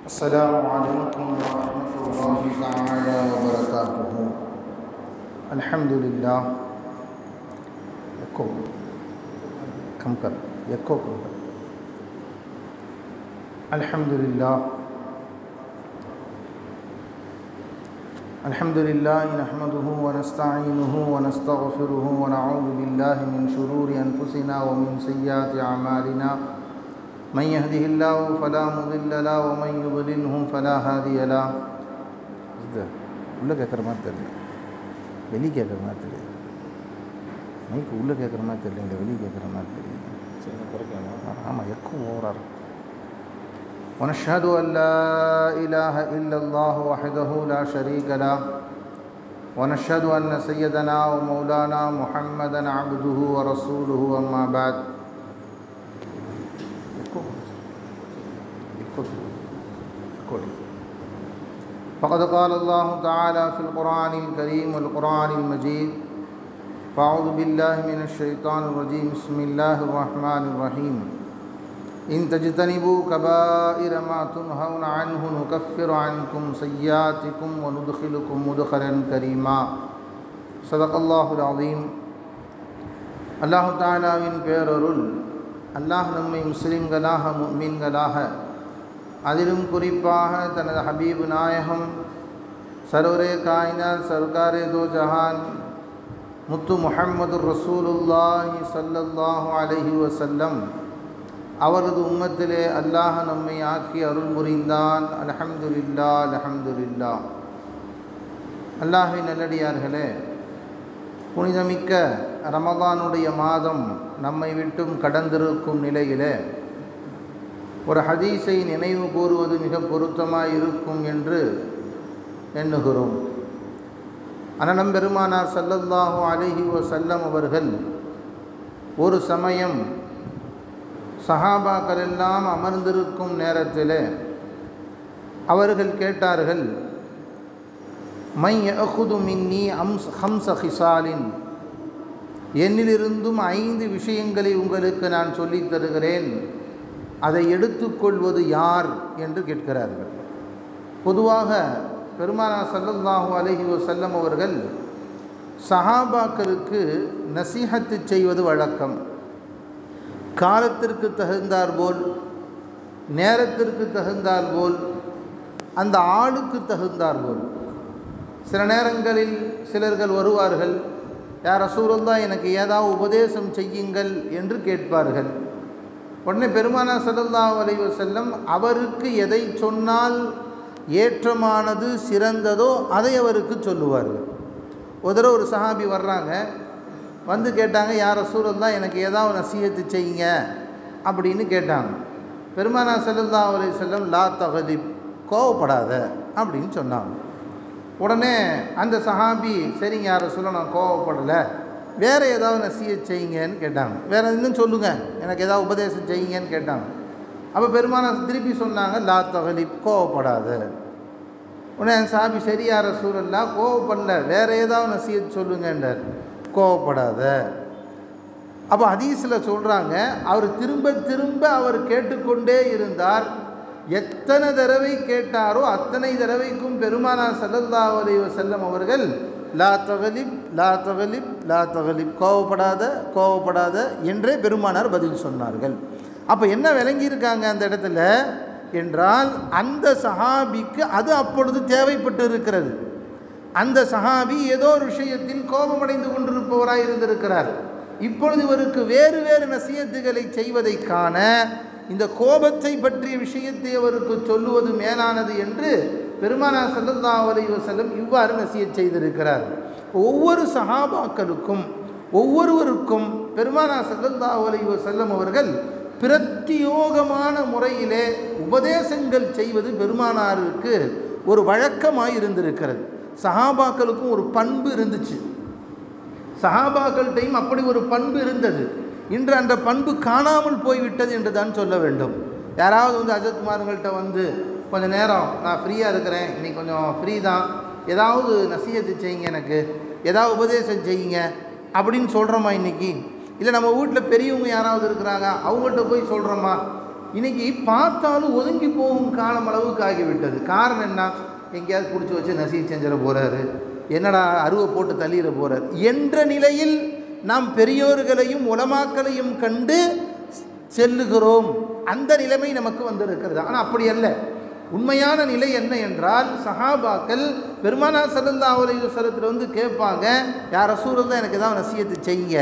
السلام عليكم ورحمة الله تعالى وبركاته الحمد لله يكو كم कर يكو कम कर الحمد لله الحمد لله نحمده ونستعينه ونستغفره ونعوذ بالله من شرور أنفسنا ومن سيئات أعمالنا من يهده الله فلا مضل له ومن يضلله فلا هادي له இது உள்ளே கேட்குற மாதிரி தெரியல வெளியே கேட்குற மாதிரி தெரியுது மைக்கு உள்ளே கேட்குற மாதிரி தெரியல இந்த வெளியே கேட்குற மாதிரி தெரியுது சரி குறைக்கலாமா ஆமாம் எக்கும் ஓவராக இருக்கும் ونشهد أن لا إله إلا الله وحده لا شريك له ونشهد أن سيدنا ومولانا محمدا عبده ورسوله أما بعد فقد قال الله تعالى في القرآن الكريم والقرآن المجيد فأعوذ بالله من الشيطان الرجيم بسم الله الرحمن الرحيم إن تجتنبوا كبائر ما تنهون عنه نكفر عنكم سيئاتكم وندخلكم مدخلا كريما صدق الله العظيم அல்லாஹு தாலாவின் பேரருள் அல்லாஹ் நம்மை முஸ்லிம்களாக முக்மீன்களாக அதிலும் குறிப்பாக தனது ஹபீப் நாயகம் சர்வரே காயினாத் சர்காரே தோ ஜஹான் முத்து முஹம்மது ரசூலுல்லாஹி சல்லல்லாஹு அலைஹி வசல்லம் அவரது உம்மத்திலே அல்லாஹ் நம்மை ஆக்கி அருள் புரிந்தான் அல்ஹம்துலில்லா அல்ஹம்துலில்லா அல்லாஹின் நல்லடியார்களே புனிதமிக்க ரமதானுடைய மாதம் நம்மை விட்டும் கடந்திருக்கும் நிலையிலே ஒரு ஹதீஸை நினைவு கூறுவது மிக பொருத்தமாக இருக்கும் என்று எண்ணுகிறோம் அனனம் பெருமானார் சல்லல்லாஹு அலிஹி வசல்லம் அவர்கள் ஒரு சமயம் சஹாபாக்கள் எல்லாம் அமர்ந்திருக்கும் நேரத்தில் அவர்கள் கேட்டார்கள் மை அஹுது மின்னி அம்ஸ் ஹம்ச ஹிசாலின் என்னிலிருந்தும் ஐந்து விஷயங்களை உங்களுக்கு நான் சொல்லித் தருகிறேன் அதை எடுத்துக்கொள்வது யார் என்று கேட்கிறார்கள் பொதுவாக பெருமானா சல்லல்லாஹு அலஹி வசல்லம் அவர்கள் சஹாபாக்களுக்கு நசீஹத்து செய்வது வழக்கம் காலத்திற்கு தகுந்தாற்போல் நேரத்திற்கு தகுந்தாற்போல் அந்த ஆளுக்கு தகுந்தாற்போல் சில நேரங்களில் சிலர்கள் வருவார்கள் யார் ரசூலல்லா எனக்கு ஏதாவது உபதேசம் செய்யுங்கள் என்று கேட்பார்கள் உடனே பெருமானா சல்லல்லா அலைவ செல்லம் அவருக்கு எதை சொன்னால் ஏற்றமானது சிறந்ததோ அதை அவருக்கு சொல்லுவார்கள் ஒரு தடவை ஒரு சஹாபி வர்றாங்க வந்து கேட்டாங்க யார் ரசூலல்லா எனக்கு ஏதாவது நசீகத்து செய்யுங்க அப்படின்னு கேட்டாங்க பெருமானா சல்லல்லா அலை செல்லம் லா தகதிப் கோவப்படாத அப்படின்னு சொன்னாங்க உடனே அந்த சஹாபி சரிங்க யாரை சொல்ல நான் கோவப்படலை வேறு ஏதாவது நசிய செய்யுங்கன்னு கேட்டாங்க வேறு இன்னும் சொல்லுங்கள் எனக்கு ஏதாவது உபதேசம் செய்யுங்கன்னு கேட்டாங்க அப்போ பெருமான திருப்பி சொன்னாங்க லா தகலிப் கோவப்படாத உடனே என் சாபி சரி யார சூழல்லா கோவப்படல வேறு ஏதாவது நசிய சொல்லுங்கன்றார் கோவப்படாத அப்போ ஹதீஸில் சொல்கிறாங்க அவர் திரும்ப திரும்ப அவர் கேட்டுக்கொண்டே இருந்தார் எத்தனை தடவை கேட்டாரோ அத்தனை தடவைக்கும் பெருமானார் சல்லல்லா அலி வசல்லம் அவர்கள் லா தகலிப் லா தகலிப் லா தகலிப் கோவப்படாத கோவப்படாத என்றே பெருமானார் பதில் சொன்னார்கள் அப்போ என்ன விளங்கியிருக்காங்க அந்த இடத்துல என்றால் அந்த சஹாபிக்கு அது அப்பொழுது தேவைப்பட்டு இருக்கிறது அந்த சஹாபி ஏதோ ஒரு விஷயத்தில் கோபமடைந்து கொண்டிருப்பவராக இருந்திருக்கிறார் இப்பொழுது இவருக்கு வேறு வேறு நசியத்துகளை செய்வதை காண இந்த கோபத்தை பற்றிய விஷயத்தை அவருக்கு சொல்லுவது மேலானது என்று பெருமானா சல்லல்லா அலி வசல்லம் இவ்வாறு நசிய செய்திருக்கிறார் ஒவ்வொரு சஹாபாக்களுக்கும் ஒவ்வொருவருக்கும் பெருமானா சல்லல்லா அலி வசல்லம் அவர்கள் பிரத்தியோகமான முறையிலே உபதேசங்கள் செய்வது பெருமானாருக்கு ஒரு வழக்கமாக இருந்திருக்கிறது சஹாபாக்களுக்கும் ஒரு பண்பு இருந்துச்சு சஹாபாக்கள்கிட்டையும் அப்படி ஒரு பண்பு இருந்தது இன்று அந்த பண்பு காணாமல் போய்விட்டது என்று தான் சொல்ல வேண்டும் யாராவது வந்து அஜத்குமார்கள்ட்ட வந்து கொஞ்சம் நேரம் நான் ஃப்ரீயாக இருக்கிறேன் இன்றைக்கி கொஞ்சம் ஃப்ரீ தான் ஏதாவது நசியத்து செய்யுங்க எனக்கு ஏதாவது உபதேசம் செய்யுங்க அப்படின்னு சொல்கிறோமா இன்றைக்கி இல்லை நம்ம வீட்டில் பெரியவங்க யாராவது இருக்கிறாங்க அவங்கள்ட்ட போய் சொல்கிறோமா இன்னைக்கு பார்த்தாலும் ஒதுங்கி போகும் காலம் அளவுக்கு ஆகிவிட்டது காரணம் என்ன எங்கேயாவது பிடிச்சி வச்சு நசி செஞ்சிட போகிறாரு என்னடா அருவை போட்டு தள்ளிட போகிறார் என்ற நிலையில் நாம் பெரியோர்களையும் உலமாக்களையும் கண்டு செல்லுகிறோம் அந்த நிலைமை நமக்கு வந்திருக்கிறது ஆனால் அப்படி அல்ல உண்மையான நிலை என்ன என்றால் சஹாபாக்கள் பெருமானா சல்லல்லா அலைஹி வஸல்லத்தில் வந்து கேட்பாங்க யார் ரசூலுல்லாஹ் எனக்கு ஏதாவது நசியத்து செய்யுங்க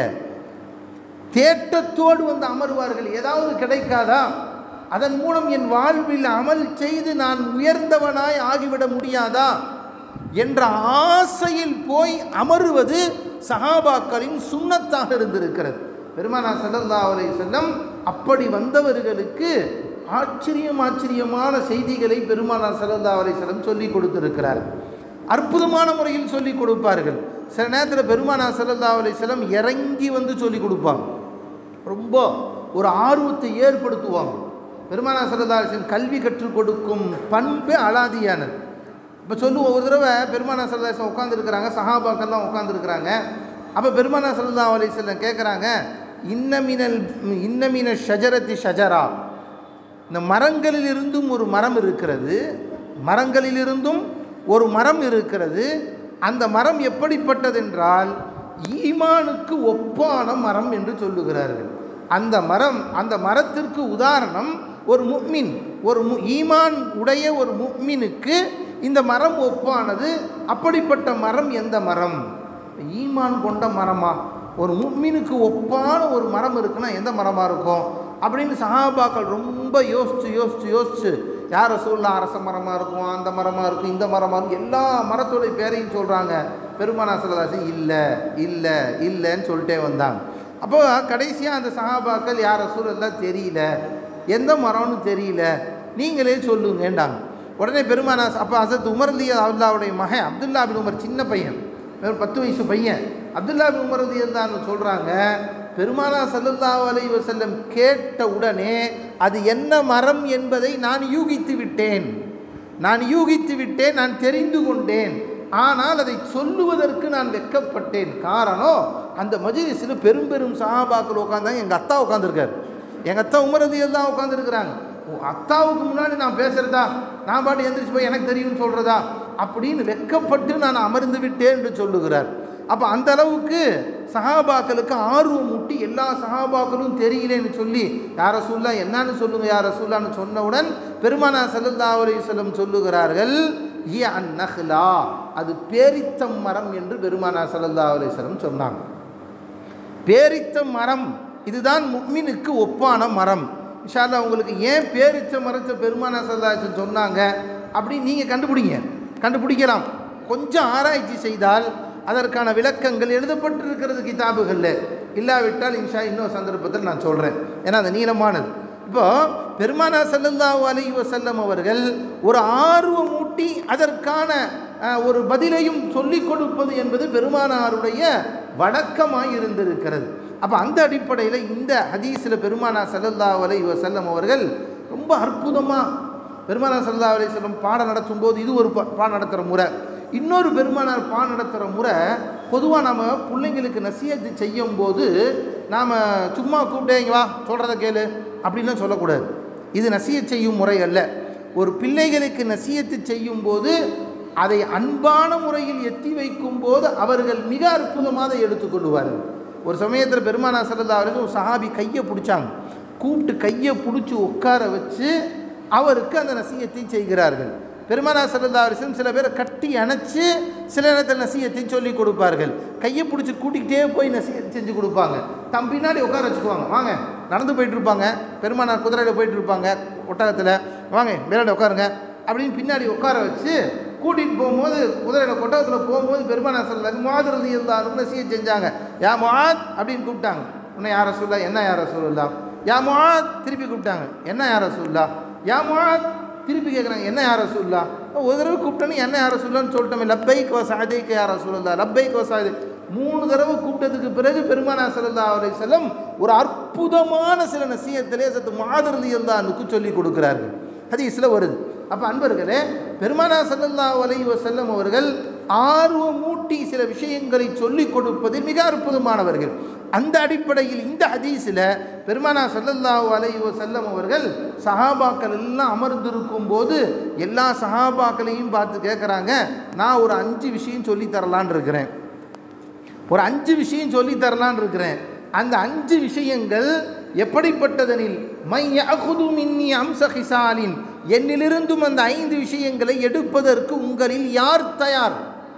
தேட்டத்தோடு வந்து அமருவார்கள் ஏதாவது கிடைக்காதா அதன் மூலம் என் வாழ்வில் அமல் செய்து நான் உயர்ந்தவனாய் ஆகிவிட முடியாதா என்ற ஆசையில் போய் அமருவது சஹாபாக்களின் சுண்ணத்தாக இருந்திருக்கிறது பெருமானா ஸல்லல்லாஹு அலைஹி வஸல்லம் அப்படி வந்தவர்களுக்கு ஆச்சரியம் ஆச்சரியமான செய்திகளை பெருமானார் ஸல்லல்லாஹு அலைஹி வஸல்லம் சொல்லி கொடுத்திருக்கிறார் அற்புதமான முறையில் சொல்லி கொடுப்பார்கள் சில நேரத்தில் பெருமானார் ஸல்லல்லாஹு அலைஹி வஸல்லம் இறங்கி வந்து சொல்லி கொடுப்பாங்க ரொம்ப ஒரு ஆர்வத்தை ஏற்படுத்துவாங்க பெருமானார் ஸல்லல்லாஹு அலைஹி வஸல்லம் கல்வி கற்றுக் கொடுக்கும் பண்பே அலாதியானது இப்போ சொல்லுவோம் ஒரு தடவை பெருமானா சல்லாசம் உட்காந்துருக்கிறாங்க சஹாபாக்கெல்லாம் உட்காந்துருக்கிறாங்க அப்போ பெருமானா சல்லா அலிஸ்லம் கேட்குறாங்க இன்னமினல் இன்னமின ஷஜரத்தி ஷஜரா இந்த மரங்களிலிருந்தும் ஒரு மரம் இருக்கிறது மரங்களிலிருந்தும் ஒரு மரம் இருக்கிறது அந்த மரம் எப்படிப்பட்டதென்றால் ஈமானுக்கு ஒப்பான மரம் என்று சொல்லுகிறார்கள் அந்த மரம் அந்த மரத்திற்கு உதாரணம் ஒரு முக்மின் ஒரு மு ஈமான் உடைய ஒரு முக்மினுக்கு இந்த மரம் ஒப்பானது அப்படிப்பட்ட மரம் எந்த மரம் ஈமான் கொண்ட மரமா ஒரு முக்மினுக்கு ஒப்பான ஒரு மரம் இருக்குன்னா எந்த மரமாக இருக்கும் அப்படின்னு சஹாபாக்கள் ரொம்ப யோசிச்சு யோசிச்சு யோசிச்சு யார் சொல்ல அரச மரமாக இருக்கும் அந்த மரமாக இருக்கும் இந்த மரமாக இருக்கும் எல்லா மரத்தோடைய பேரையும் சொல்கிறாங்க பெருமானா சல்லதாசன் இல்லை இல்லை இல்லைன்னு சொல்லிட்டே வந்தாங்க அப்போ கடைசியாக அந்த சஹாபாக்கள் யார் சூழல்லாம் தெரியல எந்த மரம்னு தெரியல நீங்களே சொல்லுங்கேண்டாங்க உடனே பெருமானா அப்போ அசத் உமர் அலி அல்லாவுடைய மகன் அப்துல்லா பின் உமர் சின்ன பையன் வெறும் பத்து வயசு பையன் அப்துல்லா பின் உமர் அலி இருந்தான்னு சொல்கிறாங்க பெருமானா சல்லல்லாஹு அலைஹி வஸல்லம் கேட்ட உடனே அது என்ன மரம் என்பதை நான் யூகித்து விட்டேன் நான் யூகித்து விட்டேன் நான் தெரிந்து கொண்டேன் ஆனால் அதை சொல்லுவதற்கு நான் வெட்கப்பட்டேன் காரணம் அந்த மஜிலிஸில் பெரும் பெரும் சஹாபாக்கள் உட்காந்தாங்க எங்கள் அத்தா உட்காந்துருக்காரு எங்கள் அத்தா உமரதி எல்லாம் உட்காந்துருக்குறாங்க ஓ அத்தாவுக்கு முன்னாடி நான் பேசுகிறதா நான் பாட்டு எந்திரிச்சு போய் எனக்கு தெரியும்னு சொல்கிறதா அப்படின்னு வெட்கப்பட்டு நான் அமர்ந்து விட்டேன் என்று சொல்லுகிறார் அப்போ அந்த அளவுக்கு சஹாபாக்களுக்கு ஆர்வம் ஊட்டி எல்லா சஹாபாக்களும் தெரியலேன்னு சொல்லி யார சொல்லா என்னன்னு சொல்லுங்க யார சொல்லான்னு சொன்னவுடன் பெருமானா சல்லல்லா அலையம் சொல்லுகிறார்கள் இய அந்நஹ்லா அது பேரித்தம் மரம் என்று பெருமானா சல்லல்லா அலையம் சொன்னாங்க பேரித்த மரம் இதுதான் முக்மினுக்கு ஒப்பான மரம் இன்ஷால்லா உங்களுக்கு ஏன் பேரிச்ச மரத்தை பெருமானா சல்லாச்சன் சொன்னாங்க அப்படின்னு நீங்கள் கண்டுபிடிங்க கண்டுபிடிக்கலாம் கொஞ்சம் ஆராய்ச்சி செய்தால் அதற்கான விளக்கங்கள் எழுதப்பட்டிருக்கிறது கிதாபுகளில் இல்லாவிட்டால் இன்ஷா இன்னொரு சந்தர்ப்பத்தில் நான் சொல்கிறேன் ஏன்னா அது நீளமானது இப்போ பெருமானா சல்லல்லாஹு அலைஹி வஸல்லம் அவர்கள் ஒரு ஆர்வமூட்டி அதற்கான அஹ், ஒரு பதிலையும் சொல்லிக் கொடுப்பது என்பது பெருமானாருடைய வழக்கமாய் இருந்திருக்கிறது அப்போ அந்த அடிப்படையில் இந்த ஹதீஸில் பெருமானா சல்லல்லாஹு அலைஹி வஸல்லம் அவர்கள் ரொம்ப அற்புதமாக பெருமானா சல்லல்லாஹு அலைஹி வஸல்லம் பாடம் நடத்தும் போது இது ஒரு பா- பாடம் நடத்துகிற முறை இன்னொரு பெருமானார் பாடம் நடத்துகிற முறை பொதுவாக நம்ம பிள்ளைங்களுக்கு நசியத்து செய்யும் போது நாம் சும்மா கூப்பிட்டே இங்க வா சொல்கிறத கேளு அப்படின்லாம் சொல்லக்கூடாது இது நசியத் செய்யும் முறை அல்ல ஒரு பிள்ளைகளுக்கு நசியத்து செய்யும் போது அதை அன்பான முறையில் எத்தி வைக்கும் போது அவர்கள் மிக அற்புதமாக அதை எடுத்துக்கொள்வார்கள் ஒரு சமயத்தில் பெருமானா சல்லா அவர்கள் ஒரு சஹாபி கையை பிடிச்சாங்க கூப்பிட்டு கையை பிடிச்சி உட்கார வச்சு அவருக்கு அந்த நசியத்தை செய்கிறார்கள் பெருமானா சல்லா அலிஸ்லம் சில பேரை கட்டி அணைச்சு சில நேரத்தில் நசியத்தை சொல்லி கொடுப்பார்கள் கையை பிடிச்சி கூட்டிக்கிட்டே போய் நசியத்தை செஞ்சு கொடுப்பாங்க தம் பின்னாடி உட்கார வச்சுக்குவாங்க வாங்க நடந்து போயிட்டு இருப்பாங்க பெருமானார் குதிரையில் போயிட்டு இருப்பாங்க ஒட்டகத்தில் வாங்க மேலே உட்காருங்க அப்படின்னு பின்னாடி உட்கார வச்சு கூட்டிகிட்டு போகும்போது குதிரையில் கொட்டகத்தில் போகும்போது பெருமானார் சல்லா மாதிரி இருந்தாலும் நசியை செஞ்சாங்க யா முஆத் அப்படின்னு கூப்பிட்டாங்க உன்னை யார சொல்லா என்ன யார சொல்லா யா முஆத் திருப்பி கூப்பிட்டாங்க என்ன யார சொல்லா யா முஆத் திருப்பி கேட்குறாங்க என்ன யார சொல்லா ஒரு தடவை கூப்பிட்டோன்னு என்ன யார சொல்லான்னு சொல்லிட்டோமே லப்பைக் வசாதைக்கு யார சொல்லா லப்பைக் வசாதை மூணு தடவை கூப்பிட்டதுக்கு பிறகு பெருமானா சல்லா அலை செல்லம் ஒரு அற்புதமான சில நசியத்திலே சத்து மாதிரி இருந்தானுக்கு சொல்லி கொடுக்குறார்கள் ஹதீஸில் வருது அப்போ அன்பர்களே பெருமானா சல்லல்லா அலைஹி வஸல்லம் அவர்கள் ஆர்வமூட்டி சில விஷயங்களை சொல்லிக் கொடுப்பதில் மிக அற்புதமானவர்கள் அந்த அடிப்படையில் இந்த ஹதீஸில் பெருமானா ஸல்லல்லாஹு அலைஹி வஸல்லம் அவர்கள் சஹாபாக்கள் எல்லாம் அமர்ந்திருக்கும் போது எல்லா சஹாபாக்களையும் பார்த்து கேட்குறாங்க நான் ஒரு அஞ்சு விஷயம் சொல்லி தரலான்னு இருக்கிறேன் ஒரு அஞ்சு விஷயம் சொல்லி தரலான்னு இருக்கிறேன் அந்த அஞ்சு விஷயங்கள் எப்படிப்பட்டதெனில் மை அகுது மின்னி அம்ச ஹிசாலின் என்னிலிருந்தும் அந்த ஐந்து விஷயங்களை எடுப்பதற்கு உங்களில் யார் தயார்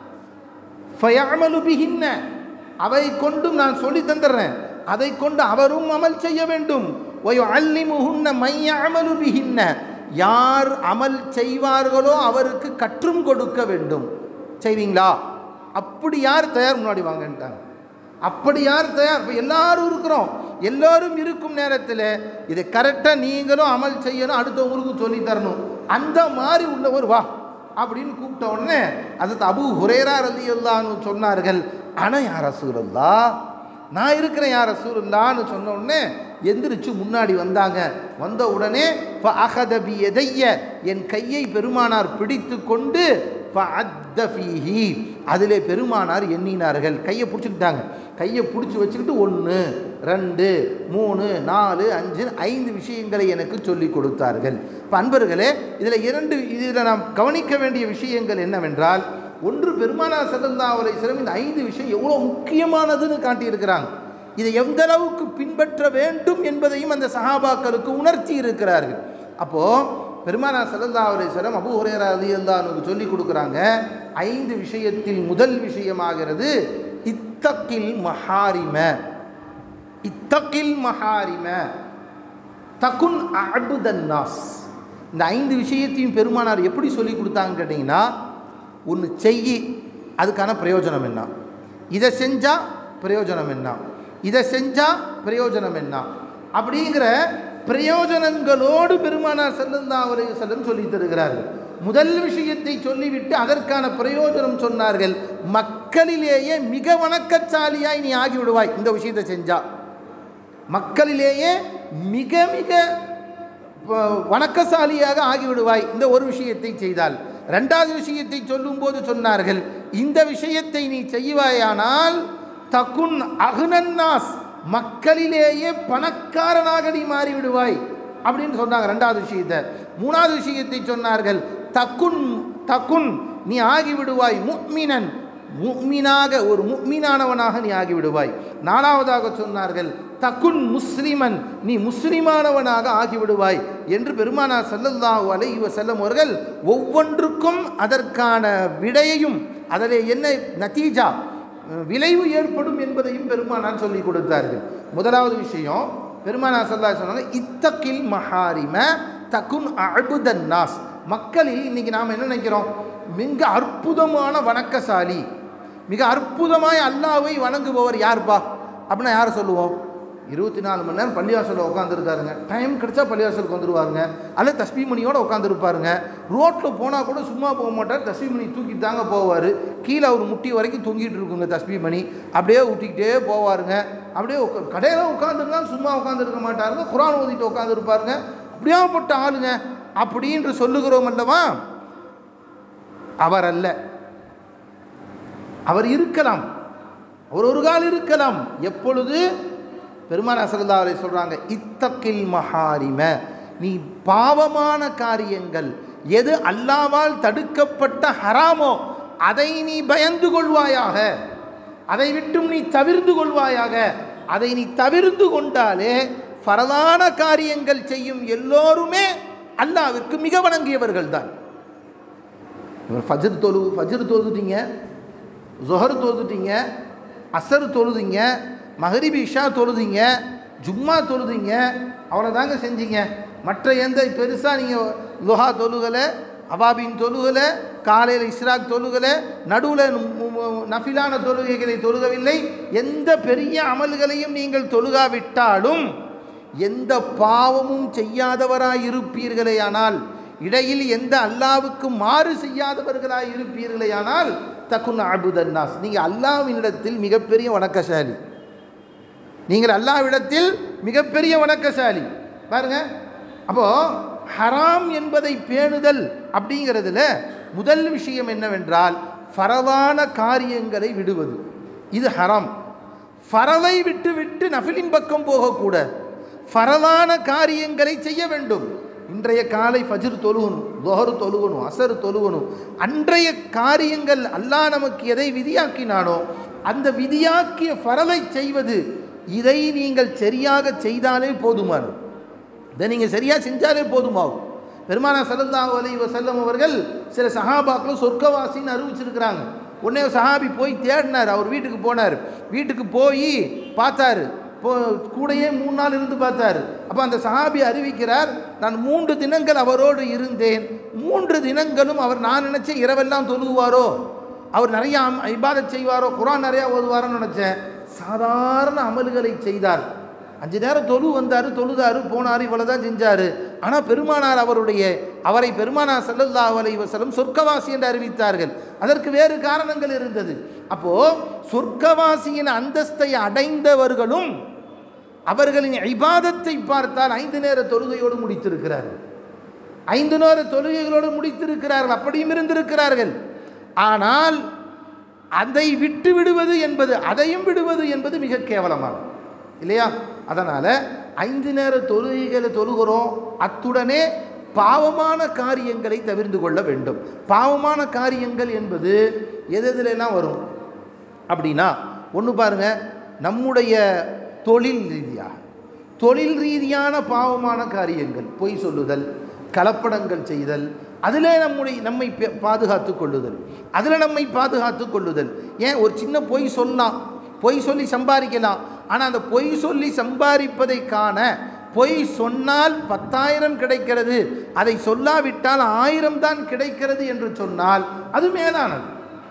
ஃபயஅமலு பிஹின்ன அவை கொண்டும் நான் சொல்லி தந்துடுறேன் அதை கொண்டு அவரும் அமல் செய்ய வேண்டும் ஒய் அல்லிமுகுன்ன மைய அமலு பிஹின்ன யார் அமல் செய்வார்களோ அவருக்கு கற்றும் கொடுக்க வேண்டும் செய்வீங்களா அப்படி யார் தயார் முன்னாடி வாங்கன்ட்டாங்க அப்படி யார் தயார் இப்போ எல்லாரும் இருக்கிறோம் எல்லாரும் இருக்கும் நேரத்தில் இதை கரெக்டாக நீங்களும் அமல் செய்யணும் அடுத்தவங்களுக்கும் சொல்லி தரணும் அந்த மாதிரி உள்ளவர் வா அப்படின்னு கூப்பிட்ட உடனே அது அபு ஹுரேரா ரலி அல்லான்னு சொன்னார்கள் ஆனால் யார் ரசூலல்லா நான் இருக்கிறேன் யார் ரசூலுல்லான்னு சொன்ன உடனே எந்திரிச்சு முன்னாடி வந்தாங்க வந்த உடனே அகதபி எதைய என் கையை பெருமானார் பிடித்து கொண்டு ஃபஅத்தஃபீஹி அதிலே பெருமானார் எண்ணினார்கள் கையை பிடிச்சிக்கிட்டாங்க கையை பிடிச்சி வச்சுக்கிட்டு ஒன்று ரெண்டு மூணு நாலு அஞ்சு ஐந்து விஷயங்களை எனக்கு சொல்லி கொடுத்தார்கள் இப்போ அன்பர்களே இதில் இரண்டு இதில் நாம் கவனிக்க வேண்டிய விஷயங்கள் என்னவென்றால் ஒன்று பெருமானா சல்லல்லா அலைஹிஸ்ஸலாம் இந்த ஐந்து விஷயம் எவ்வளோ முக்கியமானதுன்னு காட்டியிருக்கிறாங்க இதை எந்த அளவுக்கு பின்பற்ற வேண்டும் என்பதையும் அந்த சஹாபாக்களுக்கு உணர்த்தி இருக்கிறார்கள் அப்போது பெருமானா சல்லல்லா அலைஹிஸ்ஸலாம் அபூ ஹுரைரா ரலியல்லாஹு சொல்லி கொடுக்குறாங்க ஐந்து விஷயத்தில் முதல் விஷயமாகிறது இத்தக்கில் மஹாரிம இத்தக்கில் மஹாரிம தகுன் அபுதன்னாஸ் இந்த ஐந்து விஷயத்தையும் பெருமானார் எப்படி சொல்லி கொடுத்தாங்கன்னு கேட்டிங்கன்னா ஒன்று செய்யி அதுக்கான பிரயோஜனம் என்ன இதை செஞ்சால் பிரயோஜனம் என்ன இதை செஞ்சால் பிரயோஜனம் என்ன அப்படிங்கிற பிரயோஜனங்களோடு பெருமானார் செல்லந்தா அவரை செல்லம் சொல்லி தருகிறார்கள் முதல் விஷயத்தை சொல்லிவிட்டு அதற்கான பிரயோஜனம் சொன்னார்கள் மக்களிலேயே மிக வணக்கச்சாலியாய் நீ ஆகிவிடுவாய் இந்த விஷயத்தை செஞ்சா மக்களிலேயே மிக மிக வ- வணக்கசாலியாக ஆகிவிடுவாய் இந்த ஒரு விஷயத்தை செய்தால் ரெண்டாவது விஷயத்தை சொல்லும்போது சொன்னார்கள் இந்த விஷயத்தை நீ செய்வாயானால் தகுன் அகுனன்னாஸ் மக்களிலேயே பணக்காரனாக நீ மாறிவிடுவாய் அப்படின்னு சொன்னாங்க ரெண்டாவது விஷயத்தை மூணாவது விஷயத்தை சொன்னார்கள் தக்குன் தக்குன் நீ ஆகிவிடுவாய் முக்மினன் முக்மீனாக ஒரு முக்மீனானவனாக நீ ஆகிவிடுவாய் நாலாவதாக சொன்னார்கள் தக்குன் முஸ்லிமன் நீ முஸ்லிமானவனாக ஆகிவிடுவாய் என்று பெருமானார் ஸல்லல்லாஹு அலைஹி வஸல்லம் அவர்கள் ஒவ்வொன்றுக்கும் அதற்கான விடையையும் அதில் என்ன நத்தீஜா விளைவு ஏற்படும் என்பதையும் பெருமானார் சொல்லி கொடுத்தார்கள் முதலாவது விஷயம் பெருமானார் ஸல்லல்லாஹு அலைஹி சொன்னாங்க இத்தக்கில் மஹாரிம தக்குன் அபுதன் நாஸ் மக்களில் இன்னைக்கு நாம் என்ன நினைக்கிறோம் மிக அற்புதமான வணக்கசாலி மிக அற்புதமாய் அல்லாவை வணங்குபவர் யார்ப்பா அப்படின்னா யாரை சொல்லுவோம் இருபத்தி நாலு மணி நேரம் பள்ளிவாசலில் உட்காந்துருக்காருங்க டைம் கிடைச்சா பள்ளிவாசலுக்கு வந்துருவாருங்க அல்லது தஸ்பி மணியோட உட்காந்துருப்பாருங்க ரோட்டில் போனால் கூட சும்மா போக மாட்டார் தஸ்பி மணி தூக்கிட்டு தாங்க போவார் கீழே அவர் முட்டி வரைக்கும் தொங்கிட்டு இருக்குங்க தஸ்பி மணி அப்படியே ஊட்டிக்கிட்டே போவாருங்க அப்படியே உட்கா கடையில் உட்காந்துருந்தாலும் சும்மா உட்காந்துருக்க மாட்டாருங்க குரான் ஓதிட்டு உட்காந்துருப்பாருங்க அப்படியாப்பட்ட ஆளுங்க அப்படின்று சொல்லுகிறோம் அல்லவா அவர் அல்ல அவர் இருக்கலாம் அவர் ஒரு கால் இருக்கலாம் எப்பொழுது பெருமான் அசல்லா அவரை சொல்கிறாங்க இத்தக்கில் மஹாரிம நீ பாவமான காரியங்கள் எது அல்லாவால் தடுக்கப்பட்ட ஹராமோ அதை நீ பயந்து கொள்வாயாக அதை விட்டும் நீ தவிர்ந்து கொள்வாயாக அதை நீ தவிர்ந்து கொண்டாலே ஃபரதான காரியங்கள் செய்யும் எல்லோருமே அல்லாவிற்கு மிக வணங்கியவர்கள் தான் இவர் ஃபஜ்ர் தொழு ஃபஜ்ர் தொழுதுட்டீங்க ஜொஹர் தொழுதுட்டீங்க அசர் தொழுதுங்க மஹரிபி இஷா தொழுதுங்க ஜும்மா தொழுதுங்க அவ்வளோதாங்க செஞ்சீங்க மற்ற எந்த பெருசாக நீங்கள் லுஹா தொழுகலை அவாபின் தொழுகலை காலையில் இஸ்ராக் தொழுகலை நடுவில் நஃபிலான தொழுகைகளை தொழுகவில்லை எந்த பெரிய அமல்களையும் நீங்கள் தொழுகாவிட்டாலும் எந்த பாவமும் செய்யாதவராய் இருப்பீர்களேயானால் இடையில் எந்த அல்லாவுக்கு மாறு செய்யாதவர்களாய் இருப்பீர்களேயானால் தக்குன் அபுதன்னாஸ் நீங்கள் அல்லாவினிடத்தில் மிகப்பெரிய வணக்கசாலி நீங்கள் அல்லாவிடத்தில் மிகப்பெரிய வணக்கசாலி பாருங்க அப்போ ஹராம் என்பதை பேணுதல் அப்படிங்கிறதுல முதல் விஷயம் என்னவென்றால் ஃபரவான காரியங்களை விடுவது இது ஹராம் ஃபரவை விட்டு விட்டு நஃபிலின் பக்கம் போகக்கூடாது ஃபரவான காரியங்களை செய்ய வேண்டும் இன்றைய காலை ஃபஜ்ர் தொழுகணும் தொஹரு தொழுகணும் அசர் தொழுகணும் அன்றைய காரியங்கள் அல்லாஹ் நமக்கு எதை விதியாக்கினானோ அந்த விதியாக்கிய ஃபரவை செய்வது இதை நீங்கள் சரியாக செய்தாலே போதுமானது இதை நீங்கள் சரியாக செஞ்சாலே போதுமாகும் பெருமானா சல்லல்லாஹு அலைஹி வஸல்லம் அவர்கள் சில சஹாபாக்களும் சொர்க்கவாசின்னு அறிவிச்சிருக்கிறாங்க உடனே ஒரு சஹாபி போய் தேடினார் அவர் வீட்டுக்கு போனார் வீட்டுக்கு போய் பார்த்தாரு போ கூடயே மூணு நாள் இருந்து பார்த்தாரு அப்போ அந்த சஹாபி அறிவிக்கிறார் நான் மூன்று தினங்கள் அவரோடு இருந்தேன் மூன்று தினங்களும் அவர் நான் நினச்சேன் இரவெல்லாம் தொழுகுவாரோ அவர் நிறைய அம்- இபாதத் செய்வாரோ குரான் நிறையா ஓதுவாரோன்னு நினச்சேன் சாதாரண அமல்களை செய்தார் அஞ்சு நேரம் தொழு வந்தார் தொழுதாரு போனார் இவ்வளோ தான் செஞ்சார் ஆனால் பெருமானார் அவருடைய அவரை பெருமானார் ஸல்லல்லாஹு அலைஹி வஸல்லம் சொர்க்கவாசி என்று அறிவித்தார்கள் அதற்கு வேறு காரணங்கள் இருந்தது அப்போது சொர்க்கவாசியின் அந்தஸ்தை அடைந்தவர்களும் அவர்களின் இபாதத்தை பார்த்தால் ஐந்து நேர தொழுகையோடு முடித்திருக்கிறார்கள் ஐந்து நேர தொழுகைகளோடு முடித்திருக்கிறார்கள் அப்படியும் இருந்திருக்கிறார்கள் ஆனால் அதை விட்டு விடுவது என்பது அதையும் விடுவது என்பது மிக கேவலமானது இல்லையா அதனால் ஐந்து நேர தொழுகைகளை தொழுகிறோம் அத்துடனே பாவமான காரியங்களை தவிர்ந்து கொள்ள வேண்டும் பாவமான காரியங்கள் என்பது எது எதுலெல்லாம் வரும் அப்படின்னா ஒன்று பாருங்க நம்முடைய தொழில் ரீதியாக தொழில் ரீதியான பாவமான காரியங்கள் பொய் சொல்லுதல் கலப்படங்கள் செய்தல் அதில் நம்முடைய நம்மை பே- பாதுகாத்து கொள்ளுதல் அதில் நம்மை பாதுகாத்து கொள்ளுதல் ஏன் ஒரு சின்ன பொய் சொல்லலாம் பொய் சொல்லி சம்பாதிக்கலாம் ஆனால் அந்த பொய் சொல்லி சம்பாதிப்பதை காண பொய் சொன்னால் பத்தாயிரம் கிடைக்கிறது அதை சொல்லாவிட்டால் ஆயிரம் தான் கிடைக்கிறது என்று சொன்னால் அது மேலானது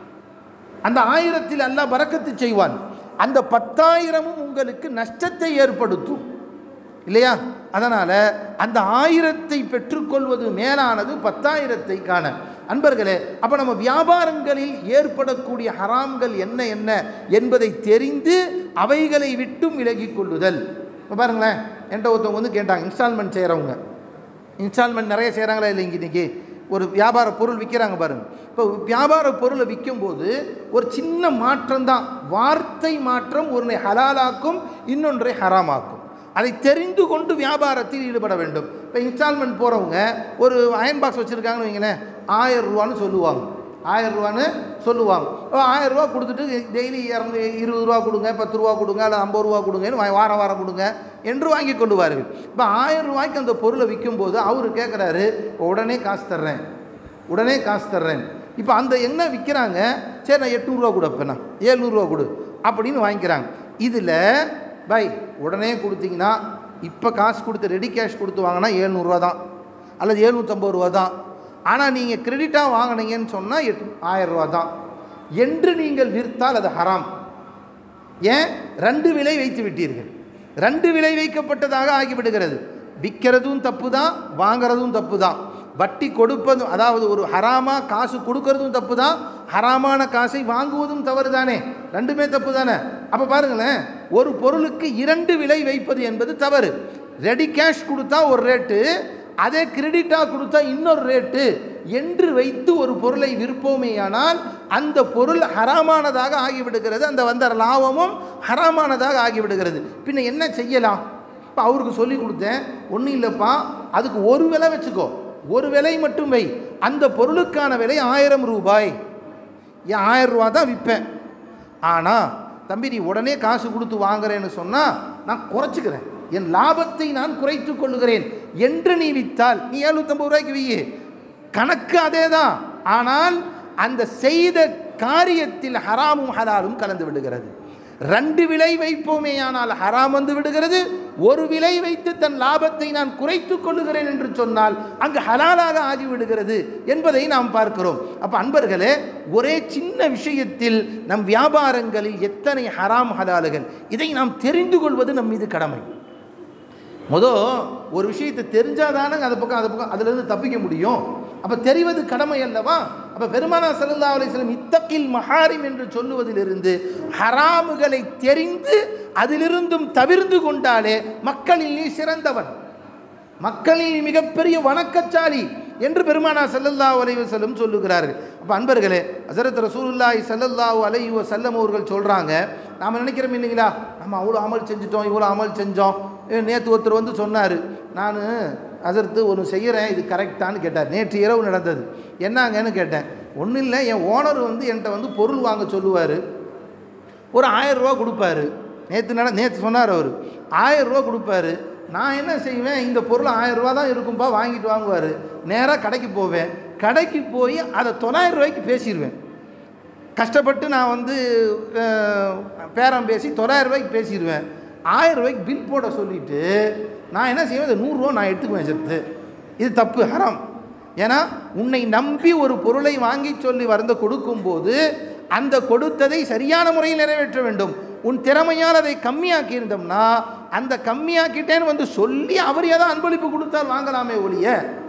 அந்த ஆயிரத்தில் அல்லாஹ் பறக்கத்து செய்வான் அந்த பத்தாயிரமும் உங்களுக்கு நஷ்டத்தை ஏற்படுத்தும் இல்லையா அதனால் அந்த ஆயிரத்தை பெற்றுக்கொள்வது மேலானது பத்தாயிரத்தை காண அன்பர்களே அப்போ நம்ம வியாபாரங்களில் ஏற்படக்கூடிய ஹராம்கள் என்ன என்ன என்பதை தெரிந்து அவைகளை விட்டும் விலகிக் கொள்ளுதல் இப்போ பாருங்களேன் என்கிட்ட ஒருத்தவங்க வந்து கேட்டாங்க இன்ஸ்டால்மெண்ட் செய்கிறவங்க இன்ஸ்டால்மெண்ட் நிறைய செய்கிறாங்களா இல்லை இன்றைக்கி ஒரு வியாபார பொருள் விற்கிறாங்க பாருங்க இப்போ வியாபார பொருளை விற்கும்போது ஒரு சின்ன மாற்றம் தான் வார்த்தை மாற்றம் ஒன்றை ஹலாலாக்கும் இன்னொன்றை ஹராமாக்கும் அதை தெரிந்து கொண்டு வியாபாரத்தில் ஈடுபட வேண்டும் இப்போ இன்ஸ்டால்மெண்ட் போகிறவங்க ஒரு அயன் பாக்ஸ் வச்சுருக்காங்கன்னு வைங்களேன் ஆயிரம் ரூபான்னு சொல்லுவாங்க ஆயிரம் ரூபான்னு சொல்லுவாங்க ஓ, ஆயிரம் ரூபா கொடுத்துட்டு டெய்லி இரநூ இருபது ரூபா கொடுங்க பத்து ரூபா கொடுங்க அல்லது ஐம்பது ரூபா கொடுங்கன்னு வா- வாரம் வாரம் கொடுங்க என்று வாங்கி கொள்ளுவார்கள் இப்போ ஆயிரம் ரூபாய்க்கு அந்த பொருளை விற்கும்போது அவர் கேட்குறாரு உடனே காசு தர்றேன் உடனே காசு தர்றேன் இப்போ அந்த என்ன விற்கிறாங்க சரி நான் எட்நூறுரூவா கொடுப்பேண்ணா ஏழ்நூறுரூவா கொடு அப்படின்னு வாங்கிக்கிறாங்க இதில் பை உடனே கொடுத்தீங்கன்னா இப்போ காசு கொடுத்து ரெடி கேஷ் கொடுத்து வாங்கினா ஏழ்நூறுரூவா தான் அல்லது எழுநூற்றம்பது ரூபா தான் ஆனால் நீங்கள் கிரெடிட்டாக வாங்கினீங்கன்னு சொன்னால் எட்டு ஆயிரம் ரூபா தான் என்று நீங்கள் விற்றால் அது ஹராம் ஏன் ரெண்டு விலை வைத்து விட்டீர்கள் ரெண்டு விலை வைக்கப்பட்டதாக ஆகிவிடுகிறது விற்கிறதும் தப்பு தான் வாங்குறதும் தப்பு தான் வட்டி கொடுப்பதும் அதாவது ஒரு ஹராமா காசு கொடுக்கறதும் தப்பு தான் ஹராமான காசை வாங்குவதும் தவறு தானே ரெண்டுமே தப்பு தானே அப்போ பாருங்களேன் ஒரு பொருளுக்கு இரண்டு விலை வைப்பது என்பது தவறு ரெடி கேஷ் கொடுத்தா ஒரு ரேட்டு அதே கிரெடிட்டாக கொடுத்தா இன்னொரு ரேட்டு என்று வைத்து ஒரு பொருளை விற்போமேயானால் அந்த பொருள் ஹராமானதாக ஆகிவிடுகிறது அந்த வந்த லாபமும் ஹராமானதாக ஆகிவிடுகிறது பின்ன என்ன செய்யலாம் இப்போ அவருக்கு சொல்லி கொடுத்தேன் ஒன்றும் இல்லைப்பா அதுக்கு ஒரு விலை வச்சுக்கோ ஒரு விலை மட்டும் வை அந்த பொருளுக்கான விலை ஆயிரம் ரூபாய் ஏன் ஆயிரம் ரூபா தான் விற்பேன் ஆனால் தம்பி நீ உடனே காசு கொடுத்து வாங்குறேன்னு சொன்னால் நான் குறைச்சிக்கிறேன் என் லாபத்தை நான் குறைத்துக் கொள்ளுகிறேன் என்று நீ வித்தால் நீ ஏழ்நூற்றம்பது ரூபாய்க்கு விய்யு கணக்கு அதே தான் ஆனால் அந்த செய்த காரியத்தில் ஹராமும் ஹலாலும் கலந்து விடுகிறது ரெண்டு விலை வைப்போமேயானால் ஹராம் வந்து விடுகிறது ஒரு விலை வைத்து தன் லாபத்தை நான் குறைத்துக் கொள்ளுகிறேன் என்று சொன்னால் அங்கு ஹலாலாக ஆகிவிடுகிறது என்பதை நாம் பார்க்கிறோம் அப்போ அன்பர்களே ஒரே சின்ன விஷயத்தில் நம் வியாபாரங்களில் எத்தனை ஹராம் ஹலாலுகள் இதை நாம் தெரிந்து கொள்வது நம் மீது கடமை முத ஒரு விஷயத்தை தெரிஞ்சாதானே அந்த பக்கம் அந்த பக்கம் அதுலேருந்து தப்பிக்க முடியும் அப்போ தெரிவது கடமை அல்லவா அப்போ பெருமானா சல்லா அலிஸ்லம் இத்தக்கில் மஹாரிம் என்று சொல்லுவதிலிருந்து ஹராமுகளை தெரிந்து அதிலிருந்தும் தவிர்ந்து கொண்டாலே மக்களில் நீ சிறந்தவன் மக்களில் மிகப்பெரிய வணக்கச்சாலி என்று பெருமானா ஸல்லல்லாஹு அலைஹி வஸல்லம் சொல்லுகிறார்கள் அப்போ அன்பர்களே ஹஸரத் ரசூலுல்லாஹி ஸல்லல்லாஹு அலைஹி வஸல்லம் அவர்கள் சொல்கிறாங்க நாம் நினைக்கிறோம் இல்லைங்களா நம்ம அவ்வளோ அமல் செஞ்சுட்டோம் இவ்வளோ அமல் செஞ்சோம் நேற்று ஒருத்தர் வந்து சொன்னார் நான் அதற்கு ஒன்று செய்கிறேன் இது கரெக்டான்னு கேட்டார் நேற்று இரவு நடந்தது என்னங்கன்னு கேட்டேன் ஒன்றும் இல்லை என் ஓனர் வந்து என்கிட்ட வந்து பொருள் வாங்க சொல்லுவார் ஒரு ஆயிரம் ரூபா கொடுப்பாரு நேற்று நட நேற்று சொன்னார் அவர் ஆயிரம் ரூபா கொடுப்பாரு நான் என்ன செய்வேன் இந்த பொருள் ஆயிரம் ரூபா தான் இருக்கும்பா வாங்கிட்டு வாங்குவார் நேராக கடைக்கு போவேன் கடைக்கு போய் அதை தொள்ளாயிரம் ரூபாய்க்கு பேசிடுவேன் கஷ்டப்பட்டு நான் வந்து அஹ், பேரம் பேசி தொள்ளாயிரம் ரூபாய்க்கு பேசிடுவேன் ஆயிரம் ரூபாய்க்கு பில் போட சொல்லிவிட்டு நான் என்ன செய்வேன் இந்த நூறுரூவா நான் எடுத்துக்குவேன் செத்து இது தப்பு ஹராம் ஏன்னா உன்னை நம்பி ஒரு பொருளை வாங்கி சொல்லி வந்து கொடுக்கும்போது அந்த கொடுத்ததை சரியான முறையில் நிறைவேற்ற வேண்டும் உன் திறமையால் அதை கம்மியாக்கி இருந்தோம்னா அந்த கம்மியாக்கிட்டேன்னு வந்து சொல்லி அவர் ஏதோ அன்பளிப்பு கொடுத்தால் வாங்கலாமே ஒழிய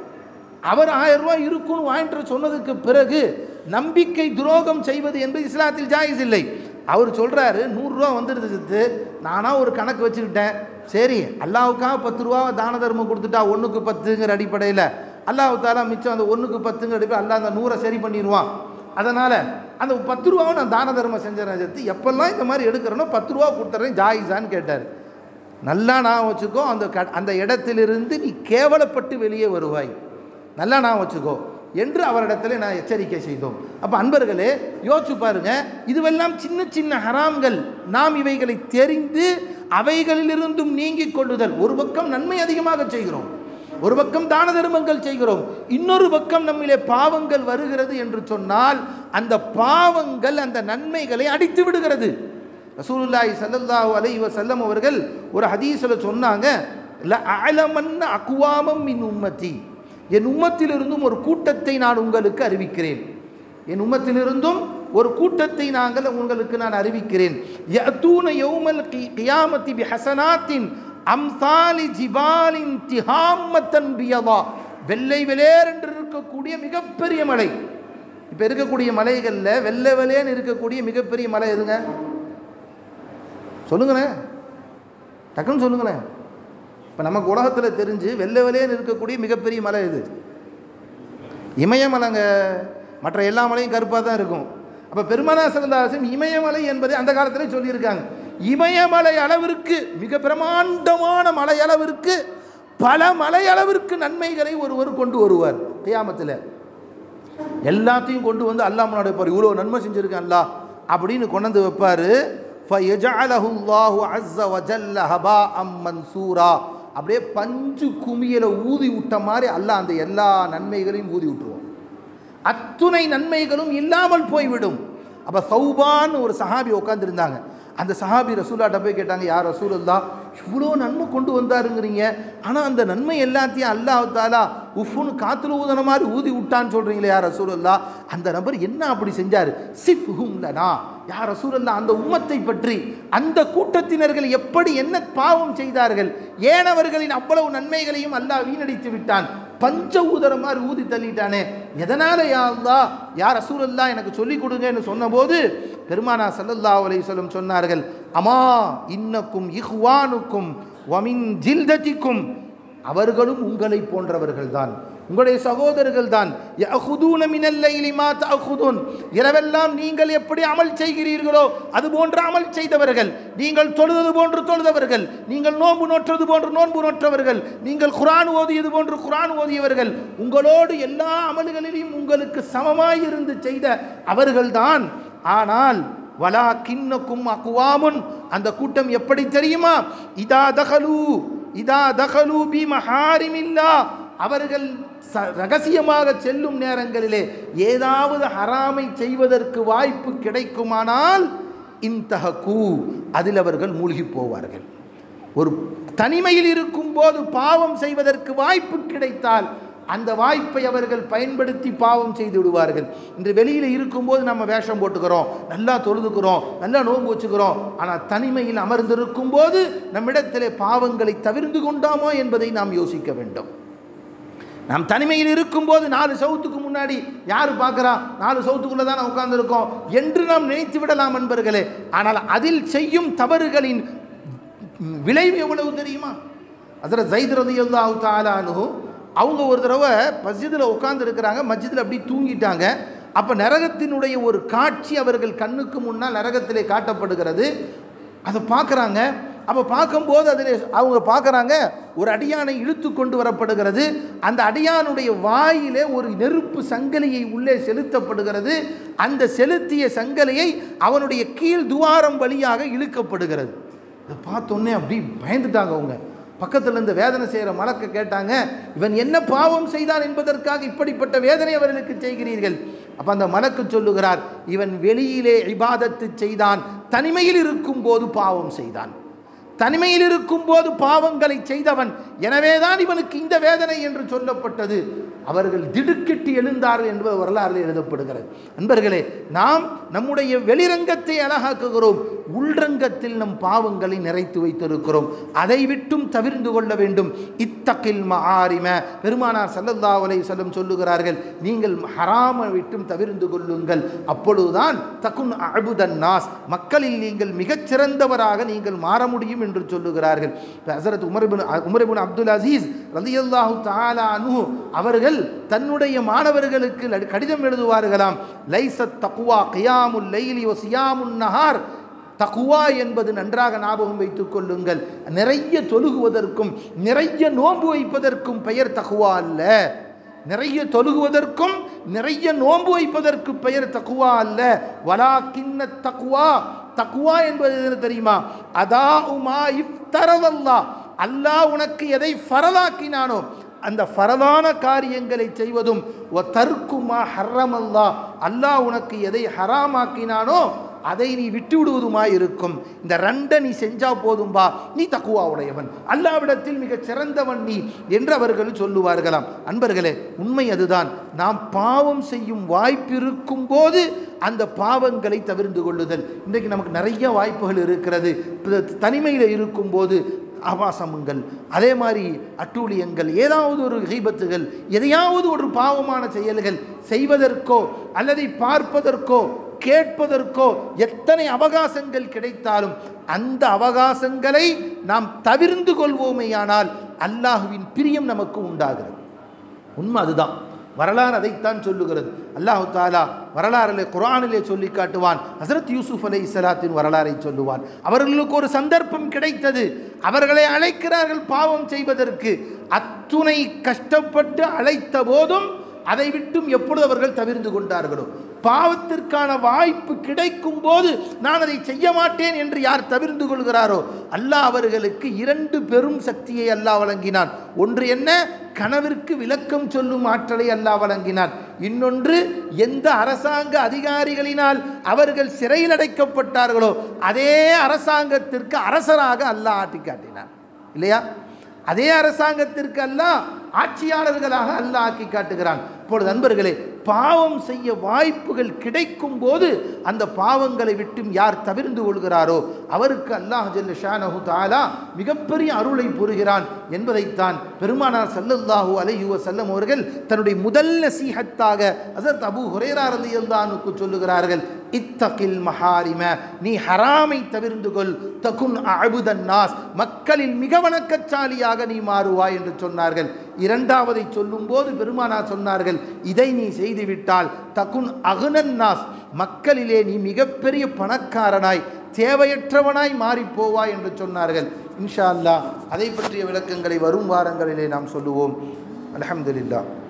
அவர் ஆயிரம் ரூபாய் இருக்குன்னு வாங்கிட்டு வர சொன்னதுக்கு பிறகு நம்பிக்கை துரோகம் செய்வது என்பது இஸ்லாத்தில் ஜாயிஸ் இல்லை அவர் சொல்கிறாரு நூறுரூவா வந்துடுது சித்து நானாக ஒரு கணக்கு வச்சுக்கிட்டேன் சரி அல்லாவுக்காக பத்து ரூபா தான தர்மம் கொடுத்துட்டா ஒன்றுக்கு பத்துங்கிற அடிப்படையில் அல்லாஹ் தாலா மிச்சம் அந்த ஒன்றுக்கு பத்துங்கிற அடிப்படையில் அல்லாஹ் அந்த நூறை சரி பண்ணிடுவான் அதனால் அந்த பத்து ரூபாவை நான் தான தர்மம் செஞ்சேன் சேர்த்து எப்பெல்லாம் இந்த மாதிரி எடுக்கிறேனோ பத்து ரூபா கொடுத்துட்றேன் ஜாயிஸான்னு கேட்டார் நல்லா நான் வச்சுக்கோ அந்த க அந்த இடத்திலிருந்து நீ கேவலப்பட்டு வெளியே வருவாய் நல்லா நான் வச்சுக்கோ என்று அவரிடத்தில் நான் எச்சரிக்கை செய்தோம் அப்போ அன்பர்களே யோசிச்சு பாருங்க இதுவெல்லாம் சின்ன சின்ன ஹராம்கள் நாம் இவைகளை தெரிந்து அவைகளிலிருந்தும் நீங்கிக் கொள்ளுதல் ஒரு பக்கம் நன்மை அதிகமாக செய்கிறோம் ஒரு பக்கம் தான தர்மங்கள் செய்கிறோம் இன்னொரு பக்கம் நம்மிலே பாவங்கள் வருகிறது என்று சொன்னால் அந்த பாவங்கள் அந்த நன்மைகளை அடித்து விடுகிறது ரசூலுல்லாஹி ஸல்லல்லாஹு அலைஹி வஸல்லம் அவர்கள் ஒரு ஹதீஸில் சொன்னாங்க ல அலமன்ன அக்குவாமம் மின் உம்மத்தி என் உம்மத்திலிருந்தும் ஒரு கூட்டத்தை நான் உங்களுக்கு அறிவிக்கிறேன் என் உம்மத்திலிருந்தும் ஒரு கூட்டத்தை நாங்கள் உங்களுக்கு நான் அறிவிக்கிறேன் யதூன யௌமல் கி- கியாமத்தி பி ஹசனாத்தின் அம்சாலி ஜிபாலின் திஹாமத்தன் பியதா வெள்ளை வெளேர் என்று இருக்கக்கூடிய மிகப்பெரிய மலை இப்போ இருக்கக்கூடிய மலைகளில் வெள்ளை வெளேன்னு இருக்கக்கூடிய மிகப்பெரிய மலை எதுங்க சொல்லுங்களேன் டக்குன்னு சொல்லுங்களேன் இப்போ நமக்கு உலகத்தில் தெரிஞ்சு வெள்ளை வெள்ளையன்னு இருக்கக்கூடிய மிகப்பெரிய மலை இது இமயமலைங்க மற்ற எல்லா மலையும் கருப்பாக தான் இருக்கும் அப்போ பெருமானா சிறந்தாசம் இமயமலை என்பதை அந்த காலத்திலே சொல்லியிருக்காங்க இமயமலை அளவிற்கு மிக பிரமாண்டமான மலை அளவிற்கு பல மலை அளவிற்கு நன்மைகளை ஒருவர் கொண்டு வருவார் கியாமத்தில் எல்லாத்தையும் கொண்டு வந்து அல்லாஹ் முன்னாடி வைப்பார் இவ்வளோ நன்மை செஞ்சுருக்கேன் அல்லாஹ் அப்படின்னு கொண்டு வந்து வைப்பார் فَيَجْعَلَهُ اللَّهُ عَزَّ وَجَلَّ هَبَاءً مَنْثُورًا அப்படியே பஞ்சு குமியலை ஊதி விட்ட மாதிரி அல்லாஹ் அந்த எல்லா நன்மைகளையும் ஊதி விட்டுருவோம் அத்துணை நன்மைகளும் இல்லாமல் போய்விடும் அப்போ சௌபான்னு ஒரு சஹாபி உட்காந்துருந்தாங்க அந்த சஹாபி ரசூலாட்ட போய் கேட்டாங்க யார் ரசூலுல்லா இவ்வளோ நன்மை கொண்டு வந்தாருங்கிறீங்க ஆனால் அந்த நன்மை எல்லாத்தையும் அல்லாஹ் தாலா உஃப்னு காத்துல ஊதன மாதிரி ஊதி விட்டான்னு சொல்கிறீங்களே யார் ரசூலுல்லா அந்த நபர் என்ன அப்படி செஞ்சார் சிஃப் லனா யார் ரசூலுல்லா அந்த உம்மத்தை பற்றி அந்த கூட்டத்தினர்கள் எப்படி என்ன பாவம் செய்தார்கள் ஏன் அவர்களின் அவ்வளவு நன்மைகளையும் அல்லாஹ் வீணடித்து விட்டான் பஞ்ச ஊதர மாதிரி ஊதி தள்ளிட்டானே எதனால யா அல்லாஹ் யார் ரசூலுல்லா எனக்கு சொல்லிக் கொடுங்கன்னு சொன்னபோது பெருமானா ஸல்லல்லாஹு அலைஹி வஸல்லம் சொன்னார்கள் அமா இன்னக்கும் இஹ்வானுக்கும் வமின் ஜில்தத்திக்கும் அவர்களும் உங்களை போன்றவர்கள்தான் உங்களுடைய சகோதரர்கள் தான் இரவெல்லாம் நீங்கள் எப்படி அமல் செய்கிறீர்களோ அது போன்ற அமல் செய்தவர்கள் நீங்கள் தொழுது போன்று தொழுதவர்கள் நீங்கள் நோன்பு நோற்றது போன்று நோன்பு நோற்றவர்கள் நீங்கள் குரான் ஓதியது போன்று குரான் ஓதியவர்கள் உங்களோடு எல்லா அமல்களிலும் உங்களுக்கு சமமாய் இருந்து செய்த அவர்கள்தான் ஆனால் வலா கிண்ணக்கும் அக்குவாமுன் அந்த கூட்டம் எப்படி தெரியுமா இதா தகலு இதா தகலு பி மஹாரிமில்லா அவர்கள் ச- ரகசியமாக செல்லும் நேரங்களிலே ஏதாவது ஹராமை செய்வதற்கு வாய்ப்பு கிடைக்குமானால் இன்தஹகு அதில் அவர்கள் மூழ்கி போவார்கள் ஒரு தனிமையில் இருக்கும்போது பாவம் செய்வதற்கு வாய்ப்பு கிடைத்தால் அந்த வாய்ப்பை அவர்கள் பயன்படுத்தி பாவம் செய்து விடுவார்கள் இன்று வெளியில் இருக்கும்போது நம்ம வேஷம் போட்டுக்கிறோம் நல்லா தொழுதுக்கிறோம் நல்லா நோன்பு வச்சுக்கிறோம் ஆனால் தனிமையில் அமர்ந்திருக்கும் போது நம்மிடத்திலே பாவங்களை தவிர்ந்து கொண்டாமோ என்பதை நாம் யோசிக்க வேண்டும் நாம் தனிமையில் இருக்கும்போது நாலு சவுத்துக்கு முன்னாடி யார் பார்க்குறா நாலு சவுத்துக்குள்ளே தான் உட்கார்ந்துருக்கோம் என்று நாம் நினைத்து விடலாம் நண்பர்களே ஆனால் அதில் செய்யும் தவறுகளின் விளைவு எவ்வளவு தெரியுமா அதில் ஜைத் ரதியுல்லாஹு தாலானு அவங்க ஒரு தடவை மஸ்ஜிதில் உட்கார்ந்து இருக்கிறாங்க மஸ்ஜிதில் அப்படி தூங்கிட்டாங்க அப்போ நரகத்தினுடைய ஒரு காட்சி அவர்கள் கண்ணுக்கு முன்னால் நரகத்திலே காட்டப்படுகிறது அதை பார்க்குறாங்க அப்போ பார்க்கும்போது அதில் அவங்க பார்க்குறாங்க ஒரு அடியானை இழுத்து கொண்டு வரப்படுகிறது அந்த அடியானுடைய வாயிலே ஒரு நெருப்பு சங்கிலியை உள்ளே செலுத்தப்படுகிறது அந்த செலுத்திய சங்கிலியை அவனுடைய கீழ் துவாரம் வழியாக இழுக்கப்படுகிறது இதை பார்த்தோன்னே அப்படி பயந்துட்டாங்க அவங்க பக்கத்தில் இருந்து வேதனை செய்கிற மலக்க கேட்டாங்க இவன் என்ன பாவம் செய்தான் என்பதற்காக இப்படிப்பட்ட வேதனை அவர்களுக்கு செய்கிறீர்கள் அப்போ அந்த மலக்கு சொல்லுகிறார் இவன் வெளியிலே இபாதத்து செய்தான் தனிமையில் இருக்கும் போது பாவம் செய்தான் தனிமையில் இருக்கும் போது பாவங்களை செய்தவன் எனவேதான் இவனுக்கு இந்த வேதனை என்று சொல்லப்பட்டது அவர்கள் திடுக்கிட்டு எழுந்தார்கள் என்பது வரலாறு எழுதப்படுகிறது அன்பர்களே நாம் நம்முடைய வெளிரங்கத்தை அழகாக்குகிறோம் உள்ரங்கத்தில் நம் பாவங்களை நிறைத்து வைத்திருக்கிறோம் அதை விட்டும் தவிர்ந்து கொள்ள வேண்டும் இத்தக்கில் மஆரிம பெருமானார் சல்லல்லா அலை செல்லம் சொல்லுகிறார்கள் நீங்கள் ஹராம விட்டும் தவிர்ந்து கொள்ளுங்கள் அப்பொழுதுதான் தகுன் அபுதன் நாஸ் மக்களில் நீங்கள் மிகச்சிறந்தவராக நீங்கள் மாற முடியும் என்று சொல்லுகிறார்கள் ஹசரத் உமர்பின் உமர்பின் அப்துல் அசீஸ் ரலியல்லாஹு தஆலா அன்ஹு அவர்கள் தன்னுடைய மாணவர்களுக்கு லடி- கடிதம் எழுதுவார்களாம் லைசத் தக்குவா கியாமுல் லைலி வ சியாமுன் நஹார் தக்குவா என்பது நன்றாக ஞாபகம் வைத்துக் கொள்ளுங்கள் நிறைய தொழுகுவதற்கும் நிறைய நோன்பு வைப்பதற்கும் பெயர் தக்குவா அல்ல நிறைய தொழுகுவதற்கும் நிறைய நோன்பு வைப்பதற்கு பெயர் தக்குவா அல்ல வலா கிண்ண தக்குவா தக்குவா என்பது எது தெரியுமா அதா உமா இஃப்தரவல்லா அல்லாஹ் உனக்கு எதை ஃபரலாக்கினானோ அந்த ஃபரலான காரியங்களை செய்வதும் ஒ தற்குமா ஹர்ரமல்லா அல்லாஹ் உனக்கு எதை ஹராமாக்கினானோ அதை நீ விட்டு விடுவதுமாய் இருக்கும் இந்த ரெண்டை நீ செஞ்சா போதும்பா நீ தக்குவா உடையவன் அல்லாவிடத்தில் மிகச் சிறந்தவன் நீ என்று அவர்கள் சொல்லுவார்களாம் அன்பர்களே உண்மை அதுதான் நாம் பாவம் செய்யும் வாய்ப்பு இருக்கும் போது அந்த பாவங்களை தவிர்ந்து கொள்ளுதல் இன்றைக்கு நமக்கு நிறைய வாய்ப்புகள் இருக்கிறது தனிமையில் இருக்கும்போது ஆபாசமுங்கள் அதே மாதிரி அட்டூழியங்கள் ஏதாவது ஒரு கீபத்துகள் எதையாவது ஒரு பாவமான செயல்கள் செய்வதற்கோ அல்லது பார்ப்பதற்கோ கேட்பதற்கோ எத்தனை அவகாசங்கள் கிடைத்தாலும் அந்த அவகாசங்களை நாம் தவிர்ந்து கொள்வோமேயானால் அல்லாஹுவின் பிரியம் நமக்கு உண்டாகிறது உண்மை அதுதான் வரலாறு அதைத்தான் சொல்லுகிறது அல்லாஹு தாலா வரலாறிலே குரானிலே சொல்லி காட்டுவான் ஹசரத் யூசுப் அலை இஸ்லாத்தின் வரலாறை சொல்லுவான் அவர்களுக்கு ஒரு சந்தர்ப்பம் கிடைத்தது அவர்களை அழைக்கிறார்கள் பாவம் செய்வதற்கு அத்துணை கஷ்டப்பட்டு அழைத்த போதும் அதை விட்டும் எப்பொழுது அவர்கள் தவிர்ந்து கொண்டார்களோ பாவத்திற்கான வாய்ப்பு கிடைக்கும் போது நான் அதை செய்ய மாட்டேன் என்று யார் தவிர்ந்து கொள்கிறாரோ அல்லாஹ் அவர்களுக்கு இரண்டு பெரும் சக்தியை அல்லாஹ் வழங்கினான் ஒன்று என்ன கனவிற்கு விளக்கம் சொல்லும் ஆற்றலை அல்லாஹ் வழங்கினான் இன்னொன்று எந்த அரசாங்க அதிகாரிகளினால் அவர்கள் சிறையில் அடைக்கப்பட்டார்களோ அதே அரசாங்கத்திற்கு அரசராக அல்லாஹ் ஆட்டி காட்டினான் இல்லையா அதே அரசாங்கத்திற்கு அல்லாஹ் ஆட்சியாளர்களாக அல்லாஹ் ஆக்கி காட்டுகிறான் இப்பொழுது நண்பர்களே பாவம் செய்ய வாய்ப்புகள் கிடைக்கும் போது அந்த பாவங்களை விட்டும் யார் தவிர்ந்து கொள்கிறாரோ அவருக்கு அல்லாஹ் ஜல்ல ஷானஹு தாலா மிகப்பெரிய அருளை புரிகிறான் என்பதைத்தான் பெருமானார் சல்லல்லாஹு அலைஹி வஸல்லம் அவர்கள் தன்னுடைய முதல் நசீஹத்தாக ஹஸரத் அபூ ஹுரைரா ரலியல்லாஹுக்கு சொல்லுகிறார்கள் இத்தகில் மஹாரிம நீ ஹராமை தவிர்ந்து கொள் தகுன் அபுதன் நாஸ் மக்களில் மிக வணக்கச்சாலியாக நீ மாறுவாய் என்று சொன்னார்கள் இரண்டாவதை சொல்லும்போது பெருமானார் சொன்னார்கள் இதை நீ செய்துவிட்டால் தகுன் அகுனன் நாஸ் மக்களிலே நீ மிகப்பெரிய பணக்காரனாய் தேவையற்றவனாய் மாறிப் போவாய் என்று சொன்னார்கள் இன்ஷா அல்லாஹ் அதை பற்றிய விளக்கங்களை வரும் வாரங்களிலே நாம் சொல்லுவோம் அல்ஹம்துலில்லாஹ்